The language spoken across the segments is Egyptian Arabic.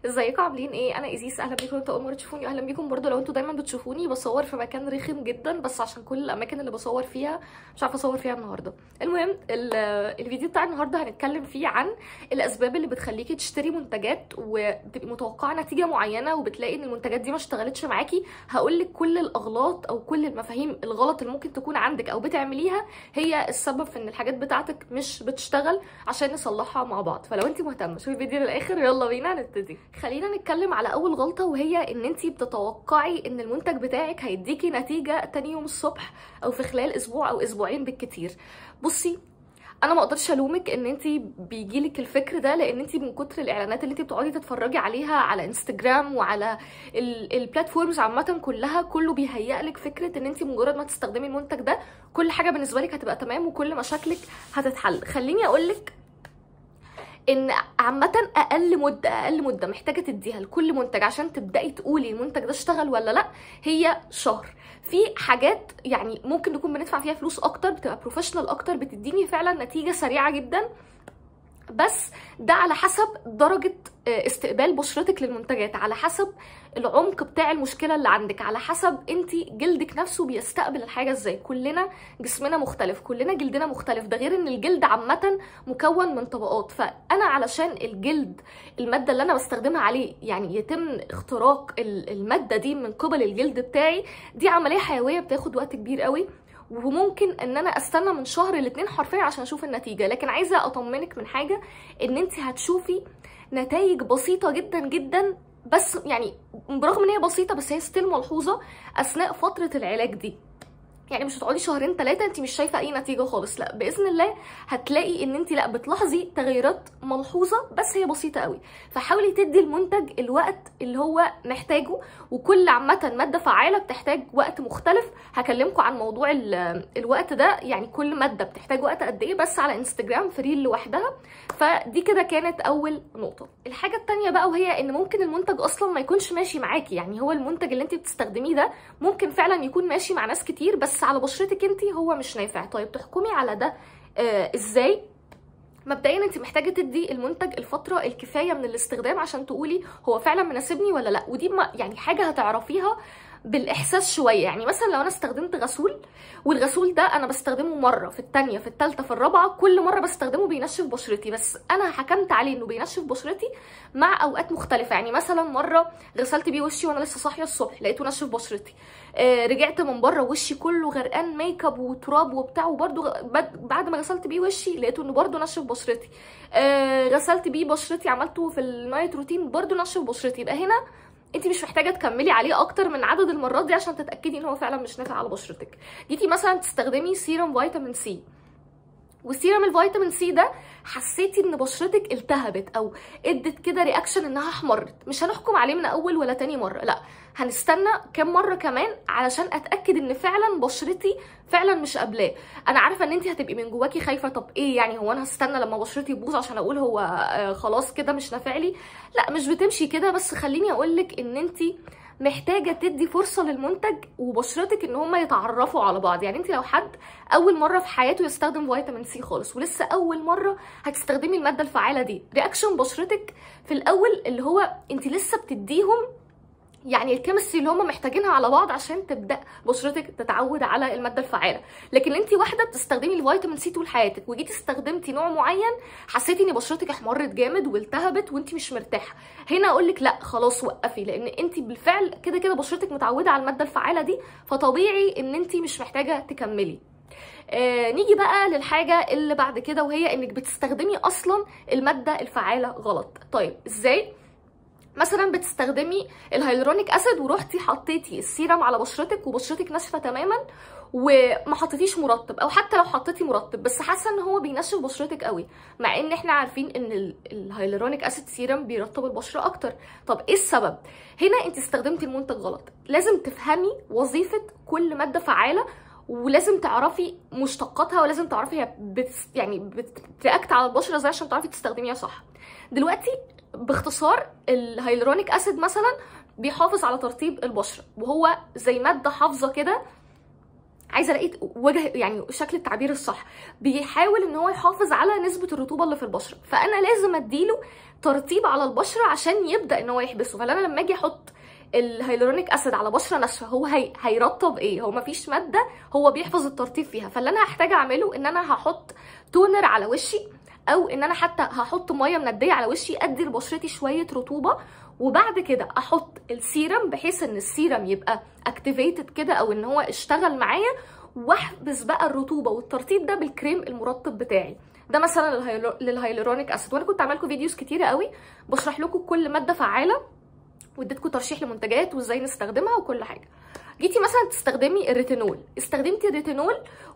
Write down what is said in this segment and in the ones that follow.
ازيكم عاملين ايه انا ايزيس اهلا بيكم انتوا اول مره تشوفوني اهلا بيكم برضو لو انتوا دايما بتشوفوني بصور في مكان رخم جدا بس عشان كل الاماكن اللي بصور فيها مش عارفه اصور فيها النهارده المهم ال- الفيديو بتاع النهارده هنتكلم فيه عن الاسباب اللي بتخليكي تشتري منتجات وبتبقي متوقعه نتيجه معينه وبتلاقي ان المنتجات دي ما اشتغلتش معاكي هقول لك كل الاغلاط او كل المفاهيم الغلط اللي ممكن تكون عندك او بتعمليها هي السبب في ان الحاجات بتاعتك مش بتشتغل عشان نصلحها مع بعض فلو انت مهتمه شوفي الفيديو للاخر يلا بينا نبتدي خلينا نتكلم على اول غلطه وهي ان انت بتتوقعي ان المنتج بتاعك هيديكي نتيجه تاني يوم الصبح او في خلال اسبوع او اسبوعين بالكتير بصي انا ما اقدرش الومك ان انت بيجيلك الفكر ده لان انت من كتر الاعلانات اللي انت بتقعدي تتفرجي عليها على انستجرام وعلى ال- البلاتفورمز عامه كلها كله بيهيئ لك فكره ان انت مجرد ما تستخدمي المنتج ده كل حاجه بالنسبه لك هتبقى تمام وكل مشاكلك هتتحل خليني اقول لك ان عامه اقل مده اقل مده محتاجه تديها لكل منتج عشان تبداي تقولي المنتج ده اشتغل ولا لا هي شهر في حاجات يعني ممكن نكون بندفع فيها فلوس اكتر بتبقى بروفيشنال اكتر بتديني فعلا نتيجه سريعه جدا بس ده على حسب درجة آه، استقبال بشرتك للمنتجات على حسب العمق بتاع المشكلة اللي عندك على حسب انت جلدك نفسه بيستقبل الحاجة ازاي كلنا جسمنا مختلف كلنا جلدنا مختلف ده غير ان الجلد عامة مكون من طبقات فانا علشان الجلد المادة اللي انا بستخدمها عليه يعني يتم اختراق ال- المادة دي من قبل الجلد بتاعي دي عملية حيوية بتاخد وقت كبير قوي وممكن ان انا استنى من شهر لاتنين حرفيا عشان اشوف النتيجه لكن عايزه اطمنك من حاجه ان انت هتشوفي نتائج بسيطه جدا جدا بس يعني برغم ان هي بسيطه بس هي ستيل ملحوظه اثناء فتره العلاج دي يعني مش هتقعدي شهرين ثلاثه انت مش شايفه اي نتيجه خالص لا باذن الله هتلاقي ان انت لا بتلاحظي تغيرات ملحوظه بس هي بسيطه قوي فحاولي تدي المنتج الوقت اللي هو محتاجه وكل عامه ماده فعاله بتحتاج وقت مختلف هكلمكم عن موضوع ال- الوقت ده يعني كل ماده بتحتاج وقت قد ايه بس على انستجرام في ريل لوحدها فدي كده كانت اول نقطه الحاجه التانية بقى وهي ان ممكن المنتج اصلا ما يكونش ماشي معاكي يعني هو المنتج اللي انت بتستخدميه ده ممكن فعلا يكون ماشي مع ناس كتير بس على بشرتك انت هو مش نافع طيب تحكمي على ده آه ازاي مبدئيا انت محتاجه تدي المنتج الفتره الكفايه من الاستخدام عشان تقولي هو فعلا مناسبني ولا لا ودي ما يعني حاجه هتعرفيها بالاحساس شويه يعني مثلا لو انا استخدمت غسول والغسول ده انا بستخدمه مره في الثانيه في الثالثه في الرابعه كل مره بستخدمه بينشف بشرتي بس انا حكمت عليه انه بينشف بشرتي مع اوقات مختلفه يعني مثلا مره غسلت بيه وشي وانا لسه صاحيه الصبح لقيته نشف بشرتي آه رجعت من بره وشي كله غرقان ميك اب وتراب وبتاع وبرده بعد ما غسلت بيه وشي لقيته انه برده نشف بشرتي آه غسلت بيه بشرتي عملته في النايت روتين برده نشف بشرتي يبقى هنا انت مش محتاجه تكملي عليه اكتر من عدد المرات دي عشان تتاكدي ان هو فعلا مش نافع على بشرتك جيتي مثلا تستخدمي سيرم فيتامين سي وسيرم الفيتامين سي ده حسيتي ان بشرتك التهبت او ادت كده رياكشن انها احمرت مش هنحكم عليه من اول ولا تاني مره لا هنستنى كام مره كمان علشان اتاكد ان فعلا بشرتي فعلا مش قابلاه انا عارفه ان انت هتبقي من جواكي خايفه طب ايه يعني هو انا هستنى لما بشرتي تبوظ عشان اقول هو آه خلاص كده مش نافع لي لا مش بتمشي كده بس خليني اقولك ان انت محتاجه تدي فرصه للمنتج وبشرتك ان هما يتعرفوا على بعض يعني انت لو حد اول مره في حياته يستخدم فيتامين سي خالص ولسه اول مره هتستخدمي الماده الفعاله دي رياكشن بشرتك في الاول اللي هو انت لسه بتديهم يعني الكيمستري اللي هم محتاجينها على بعض عشان تبدا بشرتك تتعود على الماده الفعاله لكن انت واحده بتستخدمي الفيتامين سي طول حياتك وجيتي استخدمتي نوع معين حسيتي ان بشرتك احمرت جامد والتهبت وانت مش مرتاحه هنا اقول لك لا خلاص وقفي لان انت بالفعل كده كده بشرتك متعوده على الماده الفعاله دي فطبيعي ان انت مش محتاجه تكملي آه نيجي بقى للحاجة اللي بعد كده وهي انك بتستخدمي اصلا المادة الفعالة غلط طيب ازاي؟ مثلا بتستخدمي الهيلورونيك اسيد ورحتي حطيتي السيرم على بشرتك وبشرتك ناشفه تماما وما حطيتيش مرطب او حتى لو حطيتي مرطب بس حاسه ان هو بينشف بشرتك قوي مع ان احنا عارفين ان ال- الهيلورونيك اسيد سيرم بيرطب البشره اكتر طب ايه السبب هنا انت استخدمتي المنتج غلط لازم تفهمي وظيفه كل ماده فعاله ولازم تعرفي مشتقاتها ولازم تعرفي هي بت يعني بترياكت على البشره ازاي عشان تعرفي تستخدميها صح دلوقتي باختصار الهيلورونيك اسيد مثلا بيحافظ على ترطيب البشره وهو زي ماده حافظه كده عايزه الاقي وجه يعني شكل التعبير الصح بيحاول ان هو يحافظ على نسبه الرطوبه اللي في البشره فانا لازم اديله ترطيب على البشره عشان يبدا ان هو يحبسه فانا لما اجي احط الهيلورونيك اسيد على بشره ناشفه هو هي... هيرطب ايه هو مفيش ماده هو بيحفظ الترطيب فيها فاللي انا هحتاج اعمله ان انا هحط تونر على وشي او ان انا حتى هحط ميه منديه على وشي ادي لبشرتي شويه رطوبه وبعد كده احط السيرم بحيث ان السيرم يبقى اكتيفيتد كده او ان هو اشتغل معايا واحبس بقى الرطوبه والترطيب ده بالكريم المرطب بتاعي ده مثلا للهيلو... للهيلورونيك اسيد وانا كنت عامله لكم فيديوز كتيره قوي بشرح لكم كل ماده فعاله واديتكم ترشيح لمنتجات وازاي نستخدمها وكل حاجه جيتي مثلا تستخدمي الريتينول استخدمتي الريتينول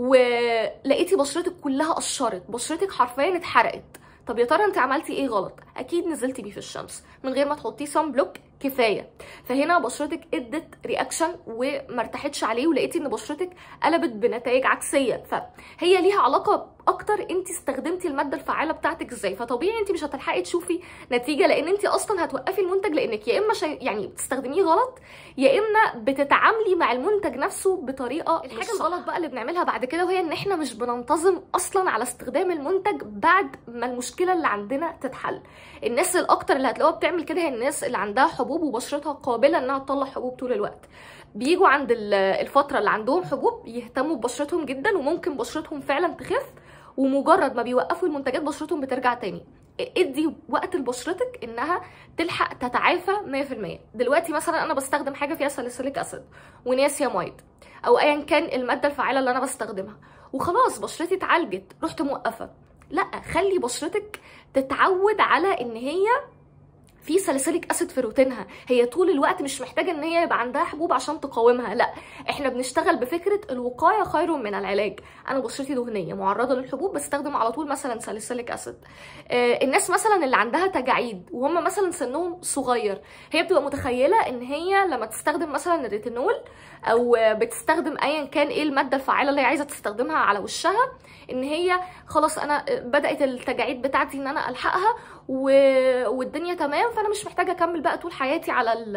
ولقيتي بشرتك كلها قشرت بشرتك حرفيا اتحرقت طب يا ترى انت عملتي ايه غلط اكيد نزلتي بيه في الشمس من غير ما تحطيه سان بلوك كفايه فهنا بشرتك ادت رياكشن وما ارتاحتش عليه ولقيتي ان بشرتك قلبت بنتائج عكسيه فهي ليها علاقه اكتر انت استخدمتي الماده الفعاله بتاعتك ازاي فطبيعي انت مش هتلحقي تشوفي نتيجه لان انت اصلا هتوقفي المنتج لانك يا اما شي... يعني بتستخدميه غلط يا اما بتتعاملي مع المنتج نفسه بطريقه الحاجه الغلط بقى اللي بنعملها بعد كده وهي ان احنا مش بننتظم اصلا على استخدام المنتج بعد ما المشكله اللي عندنا تتحل الناس الاكتر اللي هتلاقوها بتعمل كده هي الناس اللي عندها حبوب وبشرتها قابله انها تطلع حبوب طول الوقت بيجوا عند الفتره اللي عندهم حبوب يهتموا ببشرتهم جدا وممكن بشرتهم فعلا تخف ومجرد ما بيوقفوا المنتجات بشرتهم بترجع تاني ادي وقت لبشرتك انها تلحق تتعافى 100% دلوقتي مثلا انا بستخدم حاجه فيها ساليسيليك اسيد ونياسياميد او ايا كان الماده الفعاله اللي انا بستخدمها وخلاص بشرتي اتعالجت رحت موقفه لا خلي بشرتك تتعود على ان هي في ساليسيليك اسيد في روتينها هي طول الوقت مش محتاجه ان هي يبقى عندها حبوب عشان تقاومها لا احنا بنشتغل بفكره الوقايه خير من العلاج انا بشرتي دهنيه معرضه للحبوب بستخدم على طول مثلا ساليسيليك اسيد آه الناس مثلا اللي عندها تجاعيد وهم مثلا سنهم صغير هي بتبقى متخيله ان هي لما تستخدم مثلا الريتينول او بتستخدم ايا كان ايه الماده الفعاله اللي هي عايزه تستخدمها على وشها ان هي خلاص انا بدات التجاعيد بتاعتي ان انا الحقها و... والدنيا تمام فانا مش محتاجه اكمل بقى طول حياتي على ال...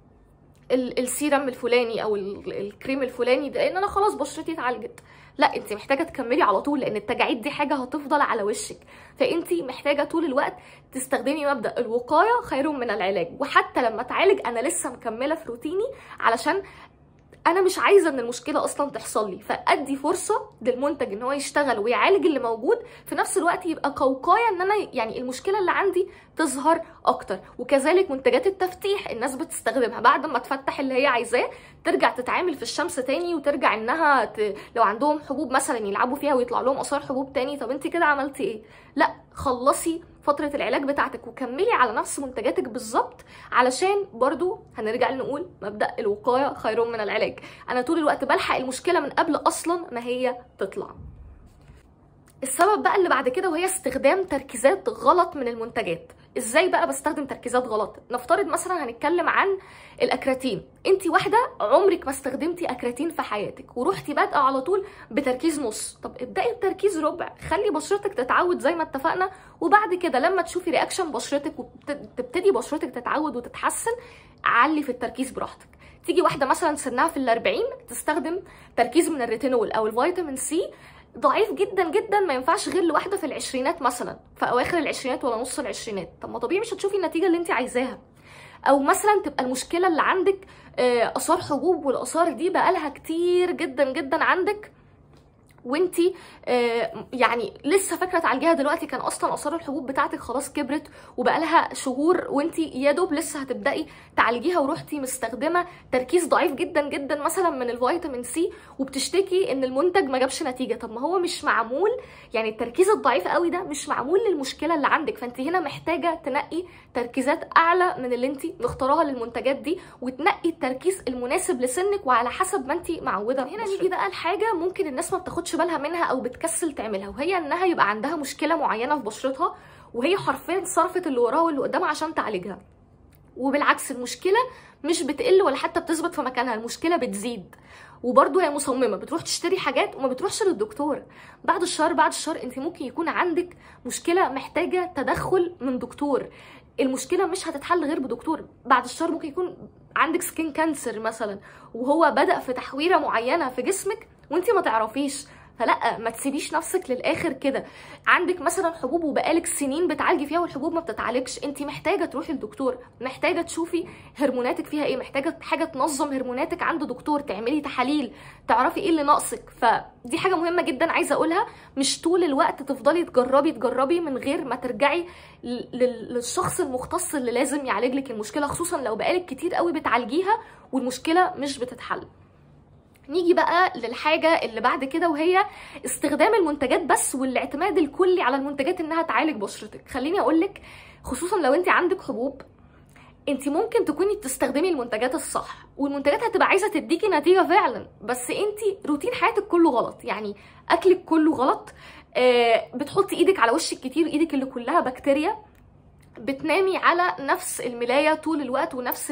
ال... السيرم الفلاني او ال... الكريم الفلاني ده لان انا خلاص بشرتي اتعالجت لا انت محتاجه تكملي على طول لان التجاعيد دي حاجه هتفضل على وشك فانت محتاجه طول الوقت تستخدمي مبدا الوقايه خير من العلاج وحتى لما اتعالج انا لسه مكمله في روتيني علشان انا مش عايزه ان المشكله اصلا تحصل لي فادي فرصه للمنتج ان هو يشتغل ويعالج اللي موجود في نفس الوقت يبقى كوقايه ان انا يعني المشكله اللي عندي تظهر اكتر وكذلك منتجات التفتيح الناس بتستخدمها بعد ما تفتح اللي هي عايزاه ترجع تتعامل في الشمس تاني وترجع انها ت... لو عندهم حبوب مثلا يلعبوا فيها ويطلع لهم اثار حبوب تاني طب انت كده عملتي ايه لا خلصي فترة العلاج بتاعتك وكملي على نفس منتجاتك بالظبط علشان برضو هنرجع نقول مبدأ الوقاية خير من العلاج انا طول الوقت بلحق المشكلة من قبل اصلا ما هي تطلع السبب بقى اللي بعد كده وهي استخدام تركيزات غلط من المنتجات ازاي بقى بستخدم تركيزات غلط نفترض مثلا هنتكلم عن الاكراتين انت واحده عمرك ما استخدمتي اكراتين في حياتك ورحتي بادئه على طول بتركيز نص طب ابداي بتركيز ربع خلي بشرتك تتعود زي ما اتفقنا وبعد كده لما تشوفي رياكشن بشرتك وتبتدي بشرتك تتعود وتتحسن علي في التركيز براحتك تيجي واحده مثلا سنها في الأربعين تستخدم تركيز من الريتينول او الفيتامين سي ضعيف جدا جدا ما ينفعش غير لواحده في العشرينات مثلا في اواخر العشرينات ولا نص العشرينات طب ما طبيعي مش هتشوفي النتيجه اللي انت عايزاها او مثلا تبقى المشكله اللي عندك اثار حبوب والاثار دي بقالها كتير جدا جدا عندك وانتي آه يعني لسه فاكره تعالجيها دلوقتي كان اصلا اثار الحبوب بتاعتك خلاص كبرت وبقالها شهور وانتي يا دوب لسه هتبداي تعالجيها ورحتي مستخدمه تركيز ضعيف جدا جدا مثلا من الفيتامين سي وبتشتكي ان المنتج ما جابش نتيجه طب ما هو مش معمول يعني التركيز الضعيف قوي ده مش معمول للمشكله اللي عندك فانت هنا محتاجه تنقي تركيزات اعلى من اللي انت مختاراها للمنتجات دي وتنقي التركيز المناسب لسنك وعلى حسب ما انت معوده هنا نيجي بقى لحاجه ممكن الناس ما بتاخدش بالها منها او بتكسل تعملها وهي انها يبقى عندها مشكله معينه في بشرتها وهي حرفيا صرفت اللي وراها واللي قدامها عشان تعالجها وبالعكس المشكله مش بتقل ولا حتى بتثبت في مكانها المشكله بتزيد وبرضه هي مصممه بتروح تشتري حاجات وما بتروحش للدكتور بعد الشهر بعد الشهر انت ممكن يكون عندك مشكله محتاجه تدخل من دكتور المشكله مش هتتحل غير بدكتور بعد الشهر ممكن يكون عندك سكين كانسر مثلا وهو بدا في تحويره معينه في جسمك وانت ما تعرفيش فلا ما تسيبيش نفسك للاخر كده عندك مثلا حبوب وبقالك سنين بتعالجي فيها والحبوب ما بتتعالجش انت محتاجه تروحي لدكتور محتاجه تشوفي هرموناتك فيها ايه محتاجه حاجه تنظم هرموناتك عند دكتور تعملي تحاليل تعرفي ايه اللي ناقصك فدي حاجه مهمه جدا عايزه اقولها مش طول الوقت تفضلي تجربي تجربي من غير ما ترجعي للشخص المختص اللي لازم يعالج لك المشكله خصوصا لو بقالك كتير قوي بتعالجيها والمشكله مش بتتحل نيجي بقى للحاجه اللي بعد كده وهي استخدام المنتجات بس والاعتماد الكلي على المنتجات انها تعالج بشرتك خليني اقولك خصوصا لو انت عندك حبوب انت ممكن تكوني بتستخدمي المنتجات الصح والمنتجات هتبقى عايزه تديكي نتيجه فعلا بس انت روتين حياتك كله غلط يعني اكلك كله غلط آه بتحطي ايدك على وشك كتير ايدك اللي كلها بكتيريا بتنامي على نفس الملايه طول الوقت ونفس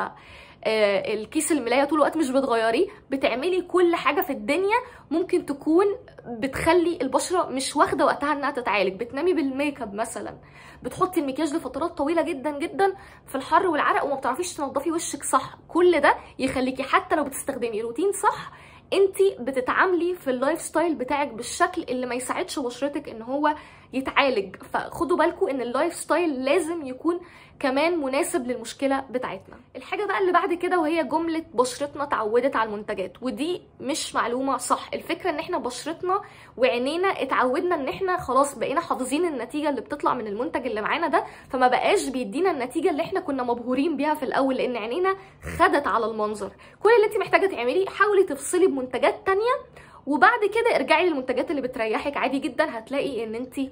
الكيس الملايه طول الوقت مش بتغيريه بتعملي كل حاجه في الدنيا ممكن تكون بتخلي البشره مش واخده وقتها انها تتعالج بتنامي بالميك اب مثلا بتحطي المكياج لفترات طويله جدا جدا في الحر والعرق وما بتعرفيش تنضفي وشك صح كل ده يخليكي حتى لو بتستخدمي روتين صح انت بتتعاملي في اللايف ستايل بتاعك بالشكل اللي ما يساعدش بشرتك ان هو يتعالج فخدوا بالكم ان اللايف ستايل لازم يكون كمان مناسب للمشكله بتاعتنا الحاجه بقى اللي بعد كده وهي جمله بشرتنا اتعودت على المنتجات ودي مش معلومه صح الفكره ان احنا بشرتنا وعينينا اتعودنا ان احنا خلاص بقينا حافظين النتيجه اللي بتطلع من المنتج اللي معانا ده فما بقاش بيدينا النتيجه اللي احنا كنا مبهورين بيها في الاول لان عينينا خدت على المنظر كل اللي انت محتاجه تعملي حاولي تفصلي بمنتجات تانية وبعد كده ارجعي للمنتجات اللي بتريحك عادي جدا هتلاقي ان انت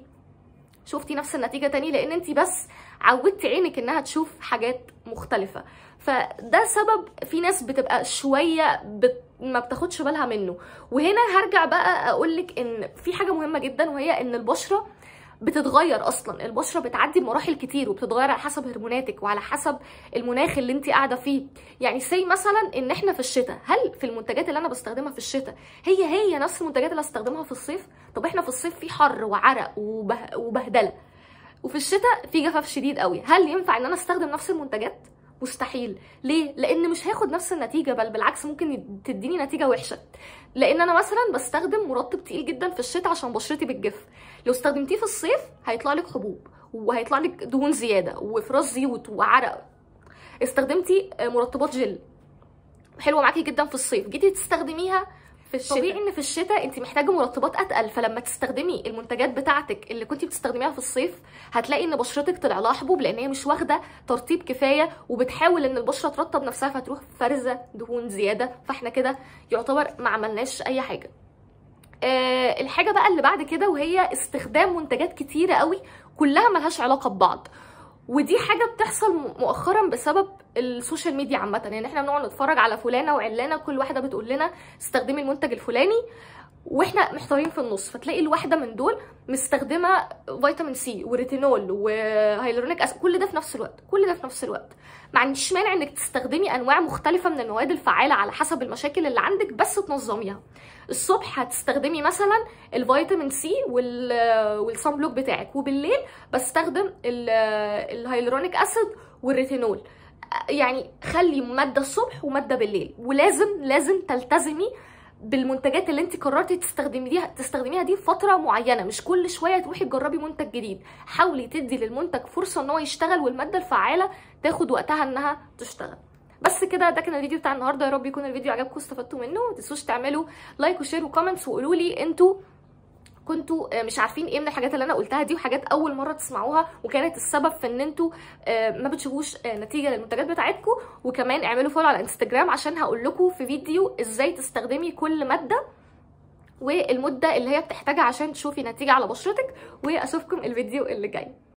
شفتي نفس النتيجه تاني لان انت بس عودتي عينك انها تشوف حاجات مختلفه فده سبب في ناس بتبقى شويه بت... ما بتاخدش بالها منه وهنا هرجع بقى اقولك ان في حاجه مهمه جدا وهي ان البشره بتتغير اصلا البشره بتعدي بمراحل كتير وبتتغير على حسب هرموناتك وعلى حسب المناخ اللي انت قاعده فيه يعني سي مثلا ان احنا في الشتاء هل في المنتجات اللي انا بستخدمها في الشتاء هي هي نفس المنتجات اللي هستخدمها في الصيف طب احنا في الصيف في حر وعرق وبه... وبهدله وفي الشتاء في جفاف شديد قوي هل ينفع ان انا استخدم نفس المنتجات مستحيل ليه لان مش هاخد نفس النتيجه بل بالعكس ممكن تديني نتيجه وحشه لان انا مثلا بستخدم مرطب تقيل جدا في الشتاء عشان بشرتي بتجف لو استخدمتيه في الصيف هيطلع لك حبوب وهيطلع لك دهون زياده وافراز زيوت وعرق استخدمتي مرطبات جل حلوه معاكي جدا في الصيف جيتي تستخدميها في الشتاء طبيعي ان في الشتاء انت محتاجه مرطبات اتقل فلما تستخدمي المنتجات بتاعتك اللي كنت بتستخدميها في الصيف هتلاقي ان بشرتك طلع لها حبوب لان هي مش واخده ترطيب كفايه وبتحاول ان البشره ترطب نفسها فتروح فرزه دهون زياده فاحنا كده يعتبر ما عملناش اي حاجه أه الحاجه بقى اللي بعد كده وهي استخدام منتجات كتيره قوي كلها ملهاش علاقه ببعض ودي حاجه بتحصل مؤخرا بسبب السوشيال ميديا عامه يعني احنا بنقعد نتفرج على فلانه وعلانه كل واحده بتقول لنا استخدمي المنتج الفلاني واحنا محتارين في النص فتلاقي الواحده من دول مستخدمه فيتامين سي وريتينول وهيلورونيك اسيد كل ده في نفس الوقت كل ده في نفس الوقت ما عنديش مانع انك تستخدمي انواع مختلفه من المواد الفعاله على حسب المشاكل اللي عندك بس تنظميها الصبح هتستخدمي مثلا الفيتامين سي والصن بلوك بتاعك وبالليل بستخدم الهيلورونيك اسيد والريتينول يعني خلي ماده الصبح وماده بالليل ولازم لازم تلتزمي بالمنتجات اللي انت قررتي تستخدميها تستخدميها دي فتره معينه مش كل شويه تروحي تجربي منتج جديد حاولي تدي للمنتج فرصه ان هو يشتغل والماده الفعاله تاخد وقتها انها تشتغل بس كده ده كان الفيديو بتاع النهارده يا رب يكون الفيديو عجبكم واستفدتوا منه ما تنسوش تعملوا لايك وشير وكومنتس وقولوا لي انتوا كنتوا مش عارفين ايه من الحاجات اللي انا قلتها دي وحاجات اول مره تسمعوها وكانت السبب في ان انتوا ما بتشوفوش نتيجه للمنتجات بتاعتكم وكمان اعملوا فولو على انستجرام عشان هقول لكم في فيديو ازاي تستخدمي كل ماده والمده اللي هي بتحتاجها عشان تشوفي نتيجه على بشرتك واشوفكم الفيديو اللي جاي